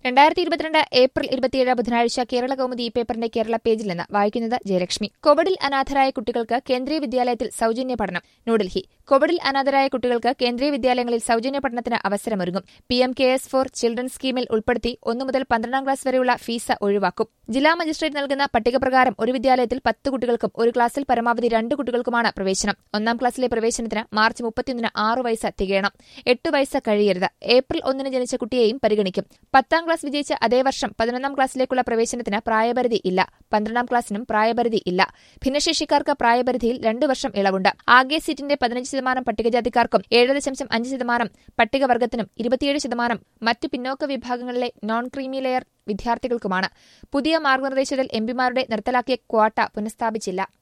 രണ്ടായിരത്തി ഇരുപത്തിരണ്ട് ഏപ്രിൽ ഇരുപത്തിയേഴ് ബുധനാഴ്ച കേരള കൗമുദി ഈ പേപ്പറിന്റെ കേരള പേജിൽ നിന്ന് വായിക്കുന്നത് ജയലക്ഷ്മി കോവിഡിൽ അനാഥരായ കുട്ടികൾക്ക് കേന്ദ്രീയ വിദ്യാലയത്തിൽ സൌജന്യ പഠനം ന്യൂഡൽഹി കോവിഡിൽ അനാഥരായ കുട്ടികൾക്ക് കേന്ദ്രീയ വിദ്യാലയങ്ങളിൽ സൌജന്യ പഠനത്തിന് അവസരമൊരുങ്ങും P M K S for children സ്കീമിൽ ഉൾപ്പെടുത്തി ഒന്നു മുതൽ പന്ത്രണ്ടാം ക്ലാസ് വരെയുള്ള ഫീസ് ഒഴിവാക്കും ജില്ലാ മജിസ്ട്രേറ്റ് നൽകുന്ന പട്ടിക പ്രകാരം ഒരു വിദ്യാലയത്തിൽ പത്ത് കുട്ടികൾക്കും ഒരു ക്ലാസ്സിൽ പരമാവധി രണ്ട് കുട്ടികൾക്കുമാണ് പ്രവേശനം ഒന്നാം ക്ലാസ്സിലെ പ്രവേശനത്തിന് മാർച്ച് മുപ്പത്തിയൊന്നിന് ആറ് വയസ്സ് തികയണം എട്ട് വയസ്സ് കഴിയരുത് ഏപ്രിൽ ഒന്നിന് ജനിച്ച കുട്ടിയെയും പരിഗണിക്കും പത്താം ക്ലാസ് വിജയിച്ച അതേ വർഷം പതിനൊന്നാം ക്ലാസ്സിലേക്കുള്ള പ്രവേശനത്തിന് പ്രായപരിധി ഇല്ല പന്ത്രണ്ടാം ക്ലാസ്സിനും പ്രായപരിധി ഇല്ല ഭിന്നശേഷിക്കാർക്ക് പ്രായപരിധിയിൽ രണ്ടു വർഷം ഇളവുണ്ട് ആകെ സീറ്റിന്റെ പതിനഞ്ച് ശതമാനം പട്ടികജാതിക്കാർക്കും ഏഴ് ദശാംശം അഞ്ച് ശതമാനം പട്ടികവർഗത്തിനും ഇരുപത്തിയേഴ് ശതമാനം മറ്റ് പിന്നോക്ക വിഭാഗങ്ങളിലെ നോൺ ക്രീമി ലെയർ വിദ്യാർത്ഥികൾക്കുമാണ് പുതിയ മാർഗനിർദ്ദേശത്തിൽ എംപിമാരുടെ നിർത്തലാക്കിയ ക്വാട്ട പുനഃസ്ഥാപിച്ചില്ല